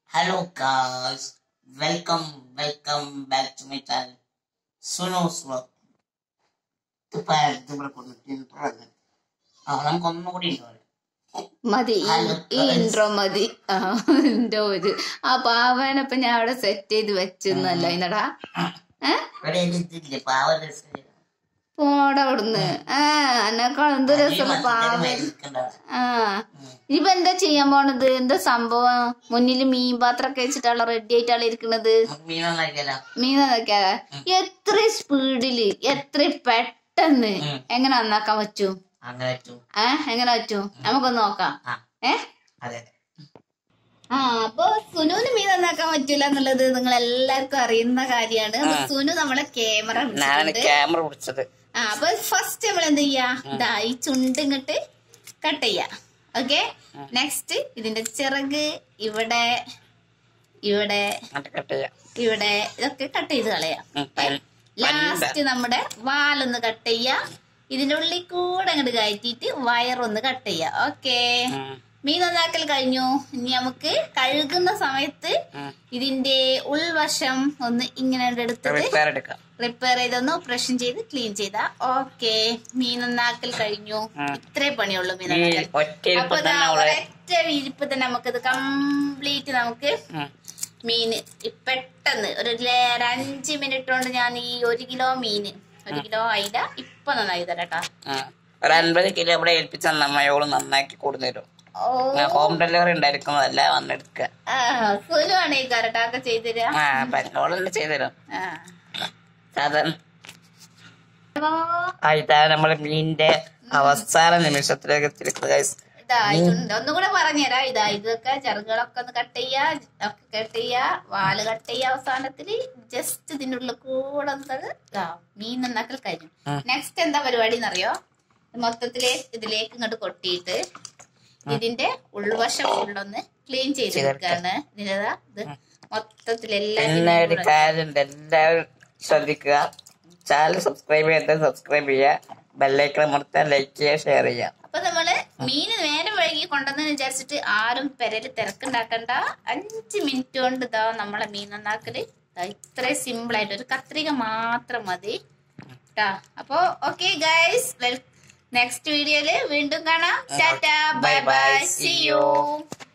Hello guys, welcome, welcome back to my channel. Suno's vlog. ഇപ്പൊ അടുത്ത് ഇവിടെ കൊടുത്തിട്ട് ആ നമുക്കൊന്നും കൂടി ഉണ്ട് ഇവിടെ. മതി ഈ- Hello, ഈ guys. ഇൻട്രോ മതി ആ, എന്റെ ഒരു ആ പാവനപ്പൊ ഞാൻ അവിടെ സെറ്റ് ചെയ്ത് വെച്ചെന്നല്ല ഇന്നടാ ഏ ഇവിടെ ഇതില്ലേ പാവ രസം പോടാ അവിടുന്ന് ആ എന്നെക്കാൾ എന്ത് രസം പാവൻ ആ ഇനിയിപ്പോ എന്താ ചെയ്യാൻ പോണത് എന്താ സംഭവം മുന്നിൽ മീൻ പാത്രമൊക്കെ വെച്ചിട്ടാണല്ലോ റെഡി ആയിട്ടാണ് ഇരിക്കണത് മീൻ നന്നാക്കിയല്ല മീൻ നന്നാക്കാതെ എത്ര സ്പീഡില് എത്ര പെട്ടെന്ന് ഉം. എങ്ങനെ നന്നാക്കാൻ പറ്റൂ അങ്ങനെ വെച്ചു ഏ എങ്ങനെ പറ്റൂ നമുക്കൊന്ന് നോക്കാം ആ ഏ അതെ ആ അപ്പൊ സുനുവിന് മീൻ നന്നാക്കാൻ പറ്റൂല എന്നുള്ളത് നിങ്ങൾ എല്ലാവർക്കും അറിയുന്ന കാര്യമാണ് അപ്പൊ സുനു നമ്മളെ ക്യാമറ ഞാനാണ് ക്യാമറ പിടിച്ചത് ആ അപ്പൊ ഫസ്റ്റ് നമ്മൾ എന്ത് ചെയ്യാ ഇതാ ഈ ചുണ്ട് ഇങ്ങോട്ട് കട്ട് ചെയ്യാ ഓക്കെ നെക്സ്റ്റ് ഇതിന്റെ ചിറക് ഇവിടെ ഇവിടെ അങ്ങോട്ട് കട്ട് ചെയ്യാം ഇവിടെ ഇതൊക്കെ കട്ട് ചെയ്ത് കളയാം ഉം, പൽ- ലാസ്റ്റ് നമ്മുടെ വാലൊന്ന് കട്ട് ചെയ്യാ ഇതിന്റെ ഉള്ളിൽ കൂടെ അങ്ങോട്ട് കയറ്റിയിട്ട് വയറൊന്ന് കട്ട് ചെയ്യാ ഓക്കേ ഉം, മീൻ നന്നാക്കൽ കഴിഞ്ഞു ഇനി നമുക്ക് കഴുകുന്ന സമയത്ത് ഉം. ഇതിന്റെ ഉൾവശം ഒന്ന് ഇങ്ങനെ എടുത്തിട്ട് റിപ്പയർ എടുക്കാം റിപ്പയർ ചെയ്തൊന്ന് ഓപ്പറേഷൻ ചെയ്ത് ക്ലീൻ ചെയ്താ ഓക്കെ മീൻ നന്നാക്കൽ കഴിഞ്ഞു ഇത്രേ പണിയുള്ളൂ മീൻ ഈ നന്നാക്കൽ ഒറ്റ അപ്പൊ ഇരിപ്പം ദാ തന്നെ അവളെ ഒരൊറ്റ ഇരിപ്പ് തന്നെ നമുക്കിത് കംപ്ലീറ്റ് നമുക്ക് ഉം, മീന് ഈ പെട്ടെന്ന് ഒരു ലെ- ഒരു അഞ്ച് മിനിറ്റ് കൊണ്ട് ഞാൻ ഈ ഒരു കിലോ മീന് ഒരു കിലോ അയില ഇപ്പൊ നന്നായി തരാം കേട്ടാ ആ. ഒരു അൻപത് കിലോ ഇവിടെ ഏൽപ്പിച്ച നമ്മയോള് നന്നാക്കി കൊടുത്തരും ഓ ഹോം ഡെലിവറി ഉണ്ടായിരിക്കുന്നതല്ല വന്നെടുക്കുക ആ സുലുവാണ് ഈ കരട്ടാക്ക ചെയ്തുതരാ ആ പന്നോളെല്ലാം ചെയ്തുതരും ആ സാധാരണ അപ്പോ ആ ഇതാ നമ്മള് മീനിന്റെ അവസാന നിമിഷത്തിലേക്ക് എത്തിയിരിക്കുന്നത് guys. ഇതാ ഇതുണ്ട് ഒന്നുകൂടെ പറഞ്ഞുതരാം ഇതാ ഇതൊക്കെ ചെറുകളൊക്കെ ഒന്ന് കട്ട് ചെയ്യാ ഒക്കെ കട്ട് ചെയ്യാ വാല് കട്ട് ചെയ്യാ അവസാനത്തില് ജസ്റ്റ് ഇതിന്റെ ഉള്ളിൽ കൂടെ ഒന്ന് ഇതാ മീൻ നന്നാക്കൽ കഴിഞ്ഞു നെക്സ്റ്റ് എന്താ പരിപാടി എന്നറിയോ മൊത്തത്തില് ഇതിലേക്ക് ഇങ്ങോട്ട് കൊട്ടിയിട്ട് ഇതിന്റെ ഉൾവശം ഫുള്ളൊന്ന് ക്ലീൻ ചെയ്തെടുക്കാണ് ഇതിൻ്റെതാ ഇത് മൊത്തത്തിലെല്ലാം പിന്നെ ഒരു കാര്യമുണ്ട് എല്ലാവരും ശ്രദ്ധിക്കുക ചാനൽ സബ്സ്ക്രൈബ് ചെയ്യാത്ത സബ്സ്ക്രൈബ് ചെയ്യുക ബെല്ലൈക്കൺ അമർത്താൻ ലൈക്ക് ചെയ്യുക ഷെയർ ചെയ്യുക അപ്പൊ നമ്മള് മീന് നേരം വൈകി കൊണ്ടുവന്ന് വിചാരിച്ചിട്ട് ആരും പെരല് തിരക്കുണ്ടാക്കണ്ട അഞ്ച് മിനിറ്റ് കൊണ്ട് ഇതാ നമ്മളെ മീൻ നന്നാക്കല് ദാ ഇത്രയും സിമ്പിൾ ആയിട്ട് ഒരു കത്രിക മാത്രം മതി ട്ടാ അപ്പൊ ഓക്കെ ഗൈസ് വെൽ നെക്സ്റ്റ് വീഡിയോയില് വീണ്ടും കാണാം tata bye bye see U